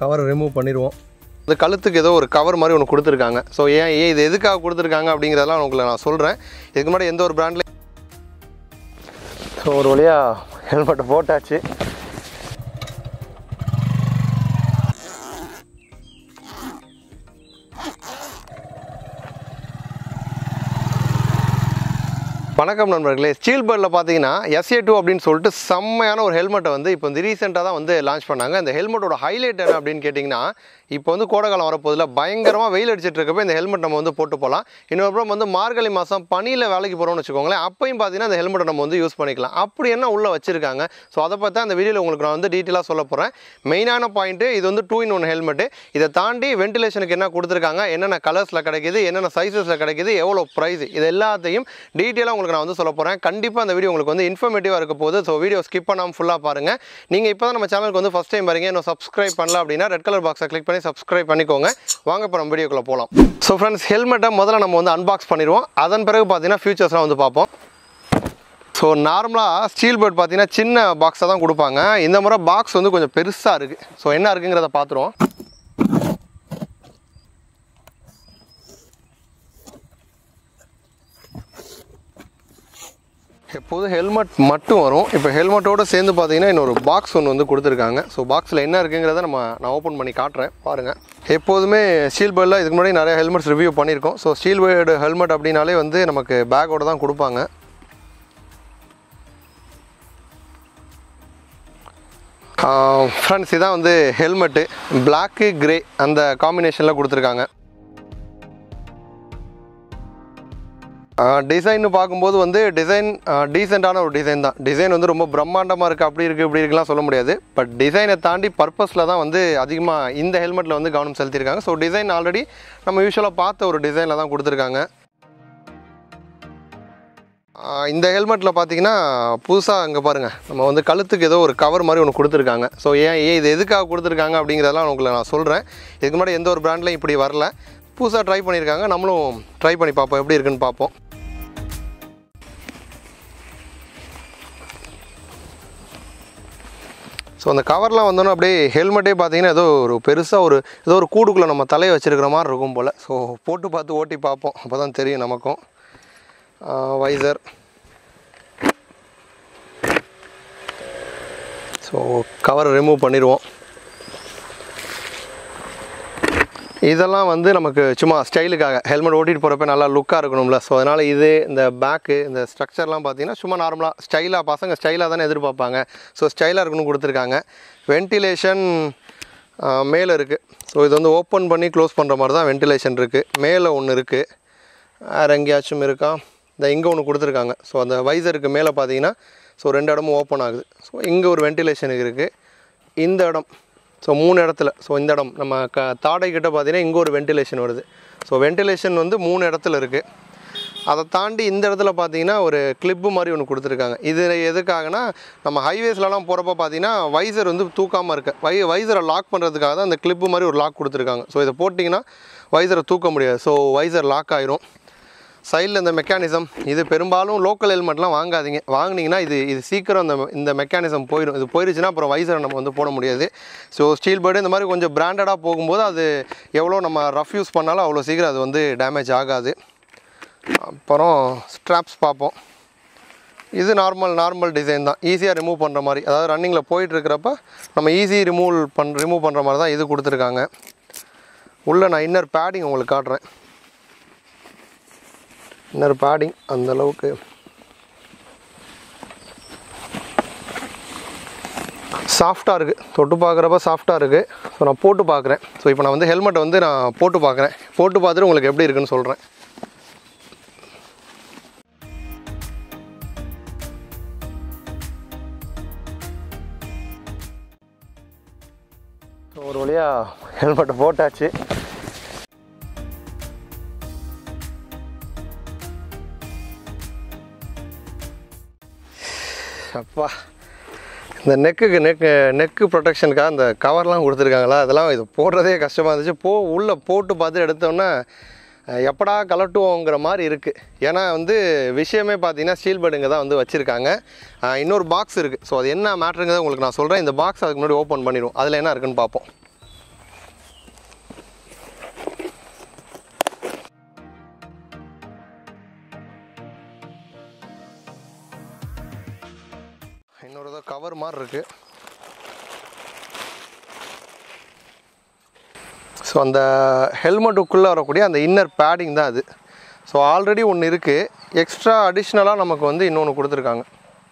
கவரை ரிமூவ் பண்ணிடுவோம் இந்த கழுத்துக்கு ஏதோ ஒரு கவர் மாதிரி ஒன்று கொடுத்துருக்காங்க ஸோ ஏன் ஏன் இது எதுக்காக கொடுத்துருக்காங்க அப்படிங்கிறதெல்லாம் உங்களுக்கு நான் சொல்கிறேன் இதுக்கு முன்னாடி எந்த ஒரு பிராண்ட்ல ஸோ ஒரு வழியாக ஹெல்மெட்டை போட்டாச்சு வணக்கம் நண்பர்களே ஸ்டீல் பேர்டில் பார்த்தீங்கன்னா எஸ்ஏ டூ அப்படின்னு சொல்லிட்டு செம்மையான ஒரு ஹெல்மெட்டை வந்து இப்போ வந்து ரீசெண்டாக தான் வந்து லான்ச் பண்ணாங்க இந்த ஹெல்மெட்டோட ஹைலைட் என்ன அப்படின்னு கேட்டிங்கன்னா இப்போ வந்து கோடைக்காலம் வரப்போதில் பயங்கரமாக வெயில் அடிச்சிட்டு இருக்கப்போ இந்த ஹெல்மெட் நம்ம வந்து போட்டு போகலாம் இன்னொரு புறம் வந்து மார்கழி மாதம் பனியில் வேலைக்கு போகிறோம்னு வச்சுக்கோங்களேன் அப்பையும் பார்த்தீங்கன்னா இந்த ஹெல்மெட்டை நம்ம வந்து யூஸ் பண்ணிக்கலாம் அப்படி என்ன உள்ளே வச்சிருக்காங்க ஸோ அதை பற்றி தான் இந்த வீடியோவில் உங்களுக்கு நான் வந்து டீட்டெயிலாக சொல்ல போகிறேன் மெயினான பாயிண்ட்டு இது வந்து டூ இன் ஒன் ஹெல்மெட்டு இதை தாண்டி வென்டிலேஷனுக்கு என்ன கொடுத்துருக்காங்க என்னென்ன கலர்ஸில் கிடைக்குது என்னென்ன சைஸஸில் கிடைக்குது எவ்வளோ ப்ரைஸ் இது எல்லாத்தையும் டீட்டெயிலாக உங்களுக்கு நான் வந்து சொல்ல போகிறேன் கண்டிப்பாக அந்த வீடியோ உங்களுக்கு வந்து இன்ஃபர்மேட்டிவாக இருக்க போகுது ஸோ வீடியோ ஸ்கிப் பண்ணாமல் ஃபுல்லாக பாருங்கள் நீங்கள் இப்போ தான் நம்ம சேனலுக்கு வந்து ஃபஸ்ட் டைம் பாருங்க இன்னும் சப்ஸ்கிரைப் பண்ணல அப்படின்னா ரெட் கலர் பாக்ஸை கிளிக் பண்ணி சப்ஸ்கிரைப் பண்ணிக்கோங்க வாங்க இப்போ நம்ம வீடியோக்குள்ளே போகலாம் ஸோ ஃப்ரெண்ட்ஸ் ஹெல்மெட்டை முதல்ல நம்ம வந்து அன்பாக்ஸ் பண்ணிடுவோம் அதன் பிறகு பார்த்தீங்கன்னா ஃபியூச்சர்ஸ்லாம் வந்து பார்ப்போம் ஸோ நார்மலாக ஸ்டீல் பேர்ட் பார்த்தீங்கன்னா சின்ன பாக்ஸை தான் கொடுப்பாங்க இந்த முறை பாக்ஸ் வந்து கொஞ்சம் பெருசாக இருக்குது ஸோ என்ன இருக்குங்கிறத பார்த்துருவோம் எப்போதும் ஹெல்மெட் மட்டும் வரும் இப்போ ஹெல்மெட்டோடு சேர்ந்து பார்த்தீங்கன்னா இன்னொரு பாக்ஸ் ஒன்று வந்து கொடுத்துருக்காங்க ஸோ பாக்ஸில் என்ன இருக்குங்கிறத நம்ம நான் ஓப்பன் பண்ணி காட்டுறேன் பாருங்கள் எப்போதுமே ஸ்டீல் பேர்டில் இதுக்கு முன்னாடி நிறைய ஹெல்மெட்ஸ் ரிவ்யூ பண்ணியிருக்கோம் ஸோ ஸ்டீல் பேர்டு ஹெல்மெட் அப்படின்னாலே வந்து நமக்கு பேக்கோட தான் கொடுப்பாங்க ஃப்ரெண்ட்ஸ் இதான் வந்து ஹெல்மெட்டு பிளாக்கு கிரே அந்த காம்பினேஷனில் கொடுத்துருக்காங்க டிசைன்னு பார்க்கும்போது வந்து டிசைன் டீசெண்டான ஒரு டிசைன் தான் டிசைன் வந்து ரொம்ப பிரம்மாண்டமாக இருக்குது அப்படி இருக்குது இப்படி இருக்குலாம் சொல்ல முடியாது பட் டிசைனை தாண்டி பர்பஸில் தான் வந்து அதிகமாக இந்த ஹெல்மெட்டில் வந்து கவனம் செலுத்தியிருக்காங்க ஸோ டிசைன் ஆல்ரெடி நம்ம யூஸ்வலாக பார்த்த ஒரு டிசைனில் தான் கொடுத்துருக்காங்க ஆஹ் இந்த ஹெல்மெட்டில் பார்த்தீங்கன்னா புதுசாக அங்கே பாருங்கள் நம்ம வந்து கழுத்துக்கு ஏதோ ஒரு கவர் மாதிரி ஒன்று கொடுத்துருக்காங்க ஸோ ஏன் ஏன் இது எதுக்காக கொடுத்துருக்காங்க அப்படிங்கிறதெல்லாம் உங்களுக்கு நான் சொல்கிறேன் இதுக்கு முன்னாடி எந்த ஒரு பிராண்ட்லையும் இப்படி வரல புதுசாக ட்ரை பண்ணியிருக்காங்க நம்மளும் ட்ரை பண்ணி பார்ப்போம் எப்படி இருக்குன்னு பார்ப்போம் ஸோ அந்த கவர்லாம் வந்தோன்னே அப்படியே ஹெல்மெட்டே பார்த்தீங்கன்னா ஏதோ ஒரு பெருசாக ஒரு ஏதோ ஒரு கூடுக்குள்ளே நம்ம தலையை வச்சுருக்கிற மாதிரி இருக்கும் போல் ஸோ போட்டு பார்த்து ஓட்டி பார்ப்போம் அப்போ தான் தெரியும் நமக்கும் வைசர் ஸோ கவரை ரிமூவ் பண்ணிடுவோம் இதெல்லாம் வந்து நமக்கு சும்மா ஸ்டைலுக்காக ஹெல்மெட் ஓட்டிகிட்டு போகிறப்ப நல்லா லுக்காக இருக்கணும்ல ஸோ அதனால் இது இந்த பேக்கு இந்த ஸ்ட்ரக்சர்லாம் பார்த்தீங்கன்னா சும்மா நார்மலாக ஸ்டைலாக பசங்க ஸ்டைலாக தானே எதிர்பார்ப்பாங்க ஸோ ஸ்டைலாக இருக்கணும் கொடுத்துருக்காங்க வென்டிலேஷன் மேலே இருக்குது ஸோ இது வந்து ஓப்பன் பண்ணி க்ளோஸ் பண்ணுற மாதிரி தான் வென்டிலேஷன் இருக்குது மேலே ஒன்று இருக்குது வேறு எங்கேயாச்சும் இருக்கா இந்த இங்கே ஒன்று கொடுத்துருக்காங்க ஸோ அந்த வைசருக்கு மேலே பார்த்தீங்கன்னா ஸோ ரெண்டு இடமும் ஓப்பன் ஆகுது ஸோ இங்கே ஒரு வென்டிலேஷனுக்கு இருக்குது இந்த இடம் ஸோ மூணு இடத்துல ஸோ இந்த இடம் நம்ம க தாடை கிட்ட பார்த்தீங்கன்னா இங்கே ஒரு வென்டிலேஷன் வருது ஸோ வென்டிலேஷன் வந்து மூணு இடத்துல இருக்குது அதை தாண்டி இந்த இடத்துல பார்த்தீங்கன்னா ஒரு கிளிப்பு மாதிரி ஒன்று கொடுத்துருக்காங்க இது எதுக்காகனா நம்ம ஹைவேஸ்லலாம் போகிறப்ப பார்த்தீங்கன்னா வைசர் வந்து தூக்காமல் இருக்கு வை வைசரை லாக் பண்ணுறதுக்காக தான் அந்த கிளிப்பு மாதிரி ஒரு லாக் கொடுத்துருக்காங்க ஸோ இதை போட்டிங்கன்னா வைசரை தூக்க முடியாது ஸோ வைசர் லாக் ஆயிரும் சைடில் இந்த மெக்கானிசம் இது பெரும்பாலும் லோக்கல் ஹெல்மெட்லாம் வாங்காதீங்க வாங்குனீங்கன்னா இது இது சீக்கிரம் இந்த இந்த மெக்கானிசம் போயிடும் இது போயிருச்சுன்னா அப்புறம் வைசரை நம்ம வந்து போட முடியாது ஸோ ஸ்டீல் பேர்டு இந்த மாதிரி கொஞ்சம் பிராண்டடாக போகும்போது அது எவ்வளோ நம்ம ரஃப் யூஸ் பண்ணாலும் அவ்வளோ சீக்கிரம் அது வந்து டேமேஜ் ஆகாது அப்புறம் ஸ்ட்ராப்ஸ் பார்ப்போம் இது நார்மல் நார்மல் டிசைன் தான் ஈஸியாக ரிமூவ் பண்ணுற மாதிரி அதாவது ரன்னிங்கில் போயிட்டு இருக்கிறப்ப நம்ம ஈஸி ரிமூவ் பண் ரிமூவ் பண்ணுற மாதிரி தான் இது கொடுத்துருக்காங்க உள்ளே நான் இன்னர் பேடிங் உங்களுக்கு காட்டுறேன் இன்னர் பேடிங் அந்த அளவுக்கு சாஃப்டாக இருக்குது தொட்டு பார்க்குறப்ப சாஃப்டாக இருக்குது ஸோ நான் போட்டு பார்க்குறேன் ஸோ இப்போ நான் வந்து ஹெல்மெட்டை வந்து நான் போட்டு பார்க்குறேன் போட்டு பார்த்துட்டு உங்களுக்கு எப்படி இருக்குன்னு சொல்கிறேன் ஸோ ஒரு வழியாக ஹெல்மெட்டை போட்டாச்சு அப்பா இந்த நெக்குக்கு நெக்கு நெக்கு ப்ரொடெக்ஷனுக்காக அந்த கவர்லாம் கொடுத்துருக்காங்களா அதெல்லாம் இது போடுறதே கஷ்டமாக இருந்துச்சு போ உள்ளே போட்டு பார்த்து எடுத்தோன்னே அஹ், எப்படா கலட்டுவோங்கிற மாதிரி இருக்குது ஏன்னா வந்து விஷயமே பார்த்தீங்கன்னா ஸ்டீல் பேர்டுங்க தான் வந்து வச்சுருக்காங்க அஹ், இன்னொரு பாக்ஸ் இருக்குது ஸோ அது என்ன மேட்ருங்கிறத உங்களுக்கு நான் சொல்கிறேன் இந்த பாக்ஸ் அதுக்கு முன்னாடி ஓப்பன் பண்ணிடுவோம் அதில் என்ன இருக்குன்னு பார்ப்போம் ஏதோ கவர் மாதிரி இருக்குது ஸோ அந்த ஹெல்மெட்டுக்குள்ளே வரக்கூடிய அந்த இன்னர் பேடிங் தான் அது ஸோ ஆல்ரெடி ஒன்று இருக்குது எக்ஸ்ட்ரா அடிஷ்னலாக நமக்கு வந்து இன்னொன்று கொடுத்துருக்காங்க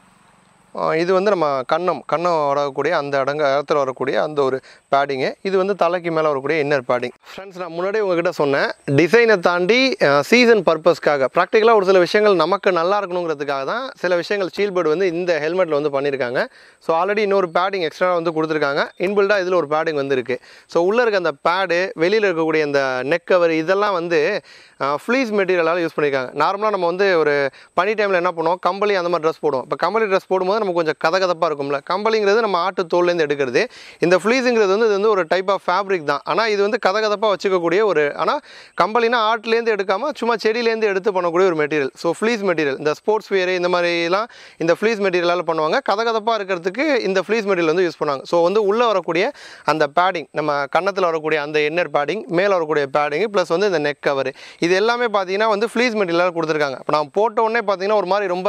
ஆஹ் இது வந்து நம்ம கன்னம் கன்னம் வரக்கூடிய அந்த இடங்க இடத்துல வரக்கூடிய அந்த ஒரு பேடிங்கு இது வந்து தலைக்கு மேலே வரக்கூடிய இன்னர் பேடிங் ஃப்ரெண்ட்ஸ் நான் முன்னாடி உங்ககிட்ட சொன்னேன் டிசைனை தாண்டி சீசன் பர்பஸ்க்காக ப்ராக்டிக்கலாக ஒரு சில விஷயங்கள் நமக்கு நல்லா இருக்கணுங்கிறதுக்காக தான் சில விஷயங்கள் ஸ்டீல் பேர்டு வந்து இந்த ஹெல்மெட்டில் வந்து பண்ணியிருக்காங்க ஸோ ஆல்ரெடி இன்னொரு பேடிங் எக்ஸ்ட்ரா வந்து கொடுத்துருக்காங்க இன்பில்டாக இதில் ஒரு பேடிங் வந்து இருக்குது ஸோ உள்ளே இருக்க அந்த பேடு வெளியில் இருக்கக்கூடிய அந்த நெக் கவர் இதெல்லாம் வந்து ஃப்ளீஸ் மெட்டீரியலால் யூஸ் பண்ணியிருக்காங்க நார்மலாக நம்ம வந்து ஒரு பனி டைமில் என்ன பண்ணுவோம் கம்பளி அந்த மாதிரி ட்ரெஸ் போடுவோம் இப்போ கம்பளி ட்ரெஸ் போடும்போது நமக்கு கொஞ்சம் கதகதப்பாக இருக்கும்ல கம்பளிங்கிறது நம்ம ஆட்டு தோல்லேருந்து எடுக்கிறது இந்த ஃப்ளீஸுங்கிறது வந்து இது வந்து ஒரு டைப் ஆஃப் ஃபேப்ரிக் தான் ஆனால் இது வந்து கதகதப்பாக வச்சுக்கக்கூடிய ஒரு ஆனால் கம்பளினா ஆட்டுலேருந்து எடுக்காமல் சும்மா செடியிலேருந்து எடுத்து பண்ணக்கூடிய ஒரு மெட்டீரியல் ஸோ ஃப்ளீஸ் மெட்டீரியல் இந்த ஸ்போர்ட்ஸ் வேர் இந்த மாதிரிலாம் இந்த ஃப்ளீஸ் மெட்டீரியலால் பண்ணுவாங்க கதகதப்பாக இருக்கிறதுக்கு இந்த ஃப்ளீஸ் மெட்டீரியல் வந்து யூஸ் பண்ணுவாங்க ஸோ வந்து உள்ளே வரக்கூடிய அந்த பேடிங் நம்ம கன்னத்தில் வரக்கூடிய அந்த இன்னர் பேடிங் மேலே வரக்கூடிய பேடிங் ப்ளஸ் வந்து இந்த நெக் கவர் இது எல்லாமே பார்த்தீங்கன்னா வந்து ஃப்ளீஸ் மெட்டீரியலாக கொடுத்துருக்காங்க இப்போ நான் போட்ட உடனே பார்த்தீங்கன்னா ஒரு மாதிரி ரொம்ப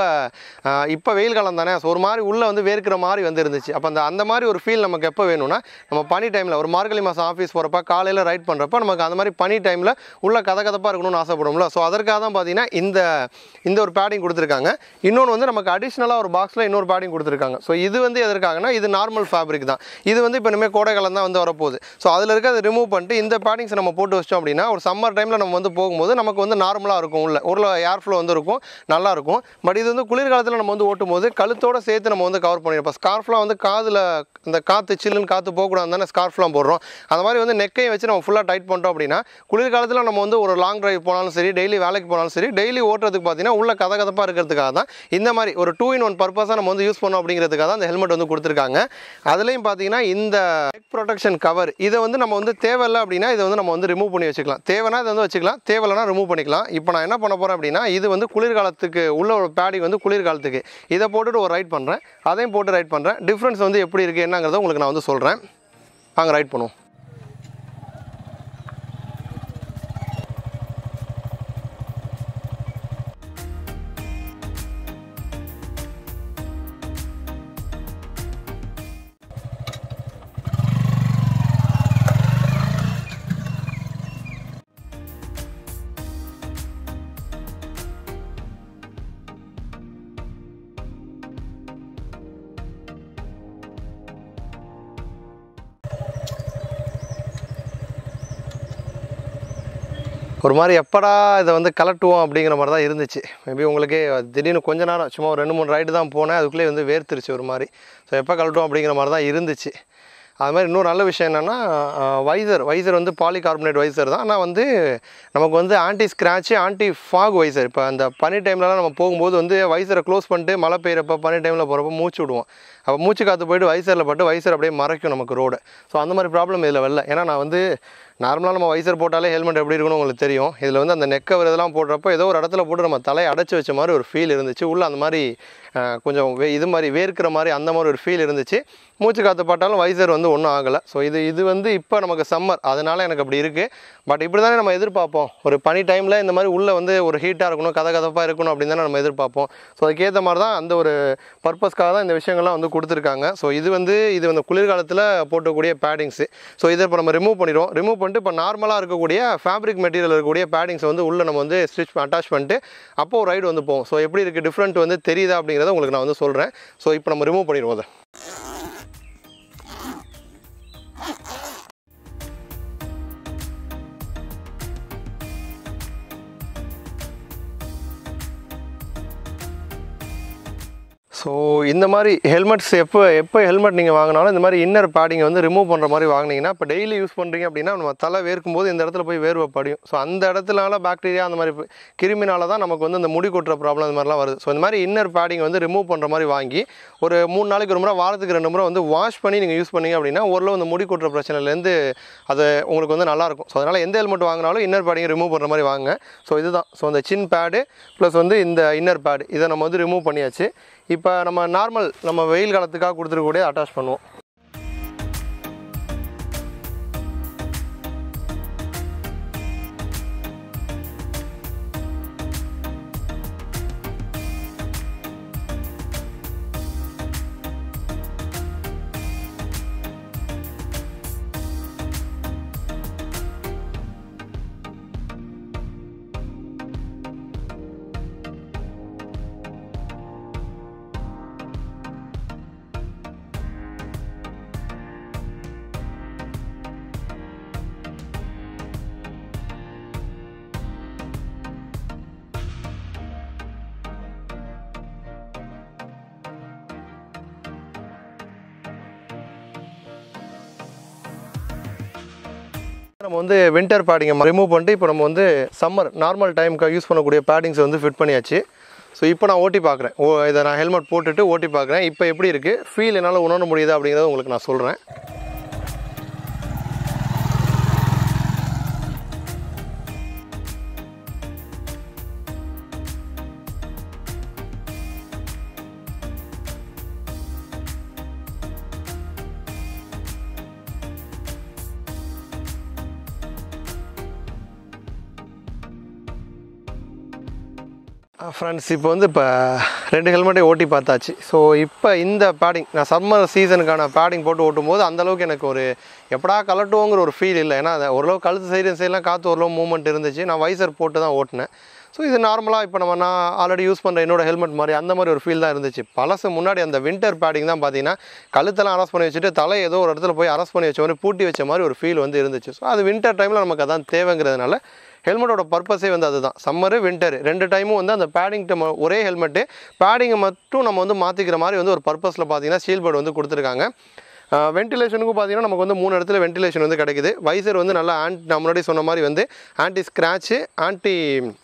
இப்போ வெயில் காலம் தானே ஸோ ஒரு மாதிரி உள்ளே வந்து வேர்க்கிற மாதிரி வந்து இருந்துச்சு அப்போ அந்த அந்த மாதிரி ஒரு ஃபீல் நமக்கு எப்போ வேணும்னா நம்ம பனி டைமில் ஒரு மார்கழி மாதம் ஆஃபீஸ் போகிறப்ப காலையில் ரைட் பண்ணுறப்ப நமக்கு அந்த மாதிரி பனி டைமில் உள்ள கதகதப்பாக இருக்கணும்னு ஆசைப்படும்ல ஸோ அதற்காக தான் பார்த்தீங்கன்னா இந்த இந்த ஒரு பேடிங் கொடுத்துருக்காங்க இன்னொன்று வந்து நமக்கு அடிஷ்னலாக ஒரு பாக்ஸில் இன்னொரு பேடிங் கொடுத்துருக்காங்க ஸோ இது வந்து எதற்காகனா இது நார்மல் ஃபேப்ரிக் தான் இது வந்து இப்போ இனிமேல் கோடை காலம் தான் வந்து வரப்போகுது ஸோ அதில் இருக்க அதை ரிமூவ் பண்ணிட்டு இந்த பேடிங்ஸ் நம்ம போட்டு வச்சிட்டோம் அப்படின்னா ஒரு சம்மர் டைமில் நம்ம வந்து போகும்போது நமக்கு வந்து நார்மலாக இருக்கும் உள்ள ஒரு ஏர் ஃப்ளோ வந்து இருக்கும் நல்லா இருக்கும் பட் இது வந்து குளிர்காலத்தில் நம்ம வந்து ஓட்டும் போது கழுத்தோட சேர்த்து நம்ம வந்து கவர் பண்ணிருப்போம் ஸ்கார்ஃப்லாம் வந்து காதில் இந்த காற்று சில்லுன்னு காற்று போகக்கூடாது தானே ஸ்கார்ஃப்லாம் போடுறோம் அந்த மாதிரி வந்து நெக்கையும் வச்சு நம்ம ஃபுல்லாக டைட் பண்ணிட்டோம் அப்படின்னா குளிர்காலத்தில் நம்ம வந்து ஒரு லாங் டிரைவ் போனாலும் சரி டெய்லி வேலைக்கு போனாலும் சரி டெய்லி ஓட்டுறதுக்கு பார்த்தீங்கன்னா உள்ள கதகதப்பாக இருக்கிறதுக்காக தான் இந்த மாதிரி ஒரு டூ இன் ஒன் பர்பஸாக நம்ம வந்து யூஸ் பண்ணோம் அப்படிங்கிறதுக்காக தான் இந்த ஹெல்மெட் வந்து கொடுத்துருக்காங்க அதுலேயும் பார்த்தீங்கன்னா இந்த நெக் ப்ரொடெக்ஷன் கவர் இதை வந்து நம்ம வந்து தேவையில்லை அப்படின்னா இதை வந்து நம்ம வந்து ரிமூவ் பண்ணி வச்சுக்கலாம் தேவைன்னா இதை வந்து வச்சுக்கலாம் தேவையில்லைனா ரிமூவ் பண்ணிக்கலாம் இப்போ நான் என்ன பண்ண போகிறேன் அப்படின்னா இது வந்து குளிர்காலத்துக்கு உள்ள ஒரு பேடிங் வந்து குளிர்காலத்துக்கு இதை போட்டுட்டு ஒரு ரைட் பண்ணுறேன் அதையும் போட்டு ரைட் பண்ணுறேன் டிஃப்ரென்ஸ் வந்து எப்படி இருக்குது என்னங்கிறத உங்களுக்கு நான் வந்து சொல்கிறேன் வாங்க ரைட் பண்ணுவோம் ஒரு மாதிரி எப்படா இதை வந்து கலட்டுவோம் அப்படிங்கிற மாதிரி தான் இருந்துச்சு மேபி உங்களுக்கே திடீர்னு கொஞ்ச நேரம் சும்மா ஒரு ரெண்டு மூணு ரைடு தான் போனேன் அதுக்குள்ளே வந்து வேர்த்துருச்சு ஒரு மாதிரி ஸோ எப்போ கலட்டுவோம் அப்படிங்கிற மாதிரி தான் இருந்துச்சு அது மாதிரி இன்னொரு நல்ல விஷயம் என்னென்னா வைசர் வைசர் வந்து பாலிகார்பனேட் வைசர் தான் ஆனால் வந்து நமக்கு வந்து anti scratch anti fog visor இப்போ அந்த பனி டைம்லலாம் நம்ம போகும்போது வந்து வைசரை க்ளோஸ் பண்ணிட்டு மழை பெய்யறப்ப பனி டைமில் போகிறப்ப மூச்சு விடுவோம் அப்போ மூச்சு காற்று போயிட்டு வைசரில் பட்டு வைசர் அப்படியே மறைக்கும் நமக்கு ரோடு ஸோ அந்த மாதிரி ப்ராப்ளம் இதில் வரல ஏன்னா நான் வந்து நார்மலாக நம்ம வைசர் போட்டாலே ஹெல்மெட் எப்படி இருக்கணும் உங்களுக்கு தெரியும் இதில் வந்து அந்த நெக் கவர் இதெல்லாம் போடுறப்போ ஏதோ ஒரு இடத்துல போட்டு நம்ம தலையை அடைச்சி வச்ச மாதிரி ஒரு ஃபீல் இருந்துச்சு உள்ள அந்த மாதிரி அஹ், கொஞ்சம் வே இது மாதிரி வேர்க்கிற மாதிரி அந்த மாதிரி ஒரு ஃபீல் இருந்துச்சு மூச்சு காற்று பட்டாலும் வைசர் வந்து ஒன்றும் ஆகலை ஸோ இது இது வந்து இப்போ நமக்கு சம்மர் அதனால எனக்கு அப்படி இருக்குது பட் இப்படி தானே நம்ம எதிர்பார்ப்போம் ஒரு பனி டைமில் இந்த மாதிரி உள்ளே வந்து ஒரு ஹீட்டாக இருக்கணும் கதை கதப்பாக இருக்கணும் அப்படின்னு தானே நம்ம எதிர்பார்ப்போம் ஸோ அதுக்கேற்ற மாதிரி தான் அந்த ஒரு பர்பஸ்க்காக தான் இந்த விஷயங்கள்லாம் வந்து கொடுத்துருக்காங்க ஸோ இது வந்து இது வந்து குளிர்காலத்தில் போட்டக்கூடிய பேடிங்ஸு ஸோ இதை இப்போ நம்ம ரிமூவ் பண்ணிடுவோம் ரிமூவ் பண்ணிட்டு இப்போ நார்மலாக இருக்கக்கூடிய ஃபேப்ரிக் மெட்டீரியல் இருக்கக்கூடிய பேடிங்ஸ் வந்து உள்ளே நம்ம வந்து ஸ்டிச் அட்டாச் பண்ணிட்டு அப்போ ஒரு ரைடு வந்து போவோம் ஸோ எப்படி இருக்குது டிஃப்ரெண்ட் வந்து தெரியுதா அப்படிங்கிறத உங்களுக்கு நான் வந்து சொல்கிறேன் ஸோ இப்போ நம்ம ரிமூவ் பண்ணிடுவோம் அதை ஸோ இந்த மாதிரி ஹெல்மெட்ஸ் எப்போ எப்போ ஹெல்மெட் நீங்கள் வாங்கினாலும் இந்த மாதிரி இன்னர் பேடிங்கை வந்து ரிமூவ் பண்ணுற மாதிரி வாங்கினீங்கன்னா இப்போ டெய்லி யூஸ் பண்ணுறீங்க அப்படின்னா நம்ம தலை வேர்க்கும் போது இந்த இடத்துல போய் வேர்வை படியும் ஸோ அந்த இடத்துலனால பாக்டீரியா அந்த மாதிரி கிருமினால தான் நமக்கு வந்து இந்த முடி கொட்டுற ப்ராப்ளம் இந்த மாதிரிலாம் வருது ஸோ இந்த மாதிரி இன்னர் பேடிங் வந்து ரிமூவ் பண்ணுற மாதிரி வாங்கி ஒரு மூணு நாளைக்கு ஒரு முறை வாரத்துக்கு ரெண்டு முறை வந்து வாஷ் பண்ணி நீங்கள் யூஸ் பண்ணீங்க அப்படின்னா ஓரளவு இந்த முடி கொட்டுற பிரச்சனையிலேருந்து அது உங்களுக்கு வந்து நல்லாயிருக்கும் ஸோ அதனால் எந்த ஹெல்மெட் வாங்கினாலும் இன்னர் பேடிங் ரிமூவ் பண்ணுற மாதிரி வாங்க ஸோ இதுதான் ஸோ இந்த சின் பேடு ப்ளஸ் வந்து இந்த இன்னர் பேடு இதை நம்ம வந்து ரிமூவ் பண்ணியாச்சு இப்போ நம்ம நார்மல் நம்ம வெயில் காலத்துக்காக கொடுத்துருக்கக்கூடிய அட்டாச் பண்ணுவோம் நம்ம வந்து வின்டர் பேடிங்கை ரிமூவ் பண்ணிட்டு இப்போ நம்ம வந்து சம்மர் நார்மல் டைமுக்கு யூஸ் பண்ணக்கூடிய பேடிங்ஸ் வந்து ஃபிட் பண்ணியாச்சு ஸோ இப்போ நான் ஓட்டி பார்க்குறேன் ஓ இதை நான் ஹெல்மெட் போட்டுட்டு ஓட்டி பார்க்குறேன் இப்போ எப்படி இருக்குது ஃபீல் என்னால் உணர முடியுதா அப்படிங்கிறத உங்களுக்கு நான் சொல்கிறேன் ஃப்ரெண்ட்ஸ் இப்போ வந்து இப்போ ரெண்டு ஹெல்மெட்டை ஓட்டி பார்த்தாச்சு ஸோ இப்போ இந்த பேடிங் நான் சம்மர் சீசனுக்கான பேடிங் போட்டு ஓட்டும் போது அந்தளவுக்கு எனக்கு ஒரு எப்படா கலட்டுவோங்கிற ஒரு ஃபீல் இல்லை ஏன்னா அது ஓரளவு கழுத்து சைடு சைடெலாம் காற்று ஓரளவு மூவ்மெண்ட் இருந்துச்சு நான் வைசர் போட்டு தான் ஓட்டினேன் ஸோ இது நார்மலாக இப்போ நம்ம நான் ஆல்ரெடி யூஸ் பண்ணுற என்னோட ஹெல்மெட் மாதிரி அந்த மாதிரி ஒரு ஃபீல் தான் இருந்துச்சு பழசு முன்னாடி அந்த வின்டர் பேடிங் தான் பார்த்தீங்கன்னா கழுத்தெல்லாம் அரெஸ்ட் பண்ணி வச்சுட்டு தலை ஏதோ ஒரு இடத்துல போய் அரெஸ்ட் பண்ணி வச்ச மாதிரி பூட்டி வச்ச மாதிரி ஒரு ஃபீல் வந்து இருந்துச்சு ஸோ அது வின்டர் டைமில் நமக்கு அதான் தேவைங்கிறதுனால ஹெல்மெட்டோட பர்பஸே வந்து அதுதான் சம்மரு வின்டர் ரெண்டு டைமும் வந்து அந்த பேடிங் ஒரே ஹெல்மெட்டு பேடிங்கை மட்டும் நம்ம வந்து மாற்றிக்கிற மாதிரி வந்து ஒரு பர்பஸில் பார்த்தீங்கன்னா ஸ்டீல் பேர்டு வந்து கொடுத்துருக்காங்க வென்டிலேஷனுக்கும் பார்த்தீங்கன்னா நமக்கு வந்து மூணு இடத்துல வென்டிலேஷன் வந்து கிடைக்குது வைசர் வந்து நல்லா ஆன்ட் நான் முன்னாடி சொன்ன மாதிரி வந்து anti scratch anti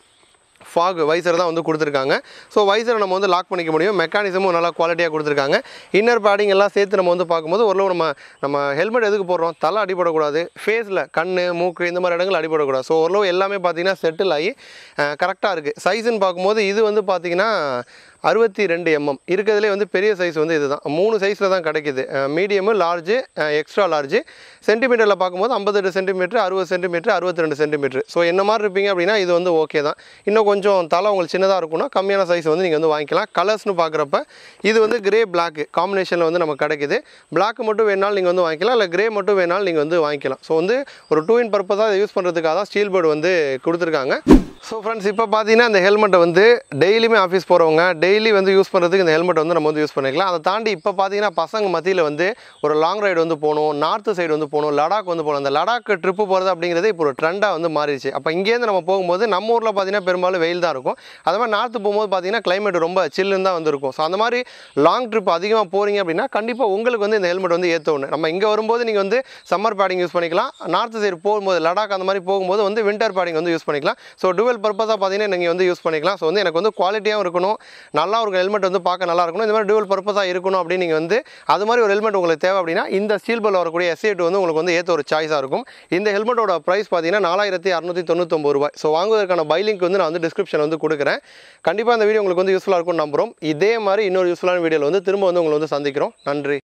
fog visor தான் வந்து கொடுத்துருக்காங்க ஸோ வைசரை நம்ம வந்து லாக் பண்ணிக்க முடியும் மெக்கானிசமும் நல்லா குவாலிட்டியாக கொடுத்துருக்காங்க இன்னர் பேடிங் எல்லாம் சேர்த்து நம்ம வந்து பார்க்கும்போது ஓரளவு நம்ம நம்ம ஹெல்மெட் எதுக்கு போடுறோம் தலை அடிபடக்கூடாது ஃபேஸில் கண் மூக்கு இந்த மாதிரி இடங்கள் அடிபடக்கூடாது ஸோ ஓரளவு எல்லாமே பார்த்தீங்கன்னா செட்டில் ஆகி கரெக்டாக இருக்குது சைஸுன்னு பார்க்கும்போது இது வந்து பார்த்தீங்கன்னா அறுபத்தி ரெண்டு எம்எம் இருக்கிறதுலே வந்து பெரிய சைஸ் வந்து இதுதான் மூணு சைஸில் தான் கிடைக்குது மீடியமு லார்ஜு எக்ஸ்ட்ரா லார்ஜு சென்டிமீட்டரில் பார்க்கும்போது ஐம்பத்தெட்டு சென்டிமீட்டர் அறுபது சென்டிமீட்டர் அறுபத்தி ரெண்டு சென்டிமீட்டர் ஸோ என்ன மாதிரி இருப்பீங்க அப்படின்னா இது வந்து ஓகே தான் இன்னும் கொஞ்சம் தலை உங்களுக்கு சின்னதாக இருக்கும்னா கம்மியான சைஸ் வந்து நீங்கள் வந்து வாங்கிக்கலாம் கலர்ஸ்னு பார்க்குறப்ப இது வந்து கிரே பிளாக் காம்பினேஷனில் வந்து நமக்கு கிடைக்குது பிளாக் மட்டும் வேணாலும் நீங்கள் வந்து வாங்கிக்கலாம் இல்லை கிரே மட்டும் வேணாலும் நீங்கள் வந்து வாங்கிக்கலாம் ஸோ வந்து ஒரு டூ இன் பர்பஸாக இதை யூஸ் பண்ணுறதுக்காக தான் ஸ்டீல் பேர்டு வந்து கொடுத்துருக்காங்க ஸோ ஃப்ரெண்ட்ஸ் இப்போ பார்த்தீங்கன்னா இந்த ஹெல்மெட்டை வந்து டெய்லியுமே ஆஃபீஸ் போகிறவங்க டெய்லி வந்து யூஸ் பண்ணுறதுக்கு இந்த ஹெல்மெட் வந்து நம்ம வந்து யூஸ் பண்ணிக்கலாம் அதை தாண்டி இப்போ பார்த்தீங்கன்னா பசங்க மத்தியில் வந்து ஒரு லாங் ரைடு வந்து போகணும் நார்த்து சைடு வந்து போகணும் லடாக் வந்து போகணும் அந்த லடாக் ட்ரிப்பு போகிறது அப்படிங்கிறது இப்போ ஒரு ட்ரெண்டாக வந்து மாறிடுச்சு அப்போ இங்கேருந்து நம்ம போகும்போது நம்ம ஊரில் பார்த்தீங்கன்னா பெரும்பாலும் வெயில் தான் இருக்கும் அது மாதிரி நார்த்து போகும்போது பார்த்தீங்கன்னா கிளைமேட் ரொம்ப சில்லுன்னு தான் வந்து இருக்கும் ஸோ அந்த மாதிரி லாங் ட்ரிப் அதிகமாக போகிறீங்க அப்படின்னா கண்டிப்பாக உங்களுக்கு வந்து இந்த ஹெல்மெட் வந்து ஏற்ற ஒன்று நம்ம இங்கே வரும்போது நீங்கள் வந்து சம்மர் பேடிங் யூஸ் பண்ணிக்கலாம் நார்த்து சைடு போகும்போது லடாக் அந்த மாதிரி போகும்போது வந்து வின்டர் பேடிங் வந்து யூஸ் பண்ணிக்கலாம் ஸோ டுவெல் பர்பஸாக பார்த்தீங்கன்னா நீங்கள் வந்து யூஸ் பண்ணிக்கலாம் ஸோ வந்து எனக்கு வந்து குவாலிட்டியாகவும் இருக்கணும் நல்லா ஒரு ஹெல்மெட் வந்து பார்க்க நல்லா இருக்கணும் இந்த மாதிரி டுவல் பர்பஸாக இருக்கணும் அப்படின்னு நீங்கள் வந்து அது மாதிரி ஒரு ஹெல்மெட் உங்களுக்கு தேவை அப்படின்னா இந்த ஸ்டீல் பல் வரக்கூடிய எஸ்ஏ டூ வந்து உங்களுக்கு வந்து ஏற்ற ஒரு சாய்ஸாக இருக்கும் இந்த ஹெல்மெட்டோட ப்ரைஸ் பார்த்தீங்கன்னா நாலாயிரத்தி அறுநூற்றி தொண்ணூத்தொம்பது ரூபாய் ஸோ வாங்குவதற்கான பை லிங்க் வந்து நான் வந்து டிஸ்கிரிப்ஷன் வந்து கொடுக்குறேன் கண்டிப்பாக இந்த வீடியோ உங்களுக்கு வந்து யூஸ்ஃபுல்லாக இருக்கும்னு நம்புகிறோம் இதே மாதிரி இன்னொரு யூஸ்ஃபுல்லான வீடியோவில் வந்து திரும்ப வந்து உங்களை வந்து சந்திக்கிறோம் நன்றி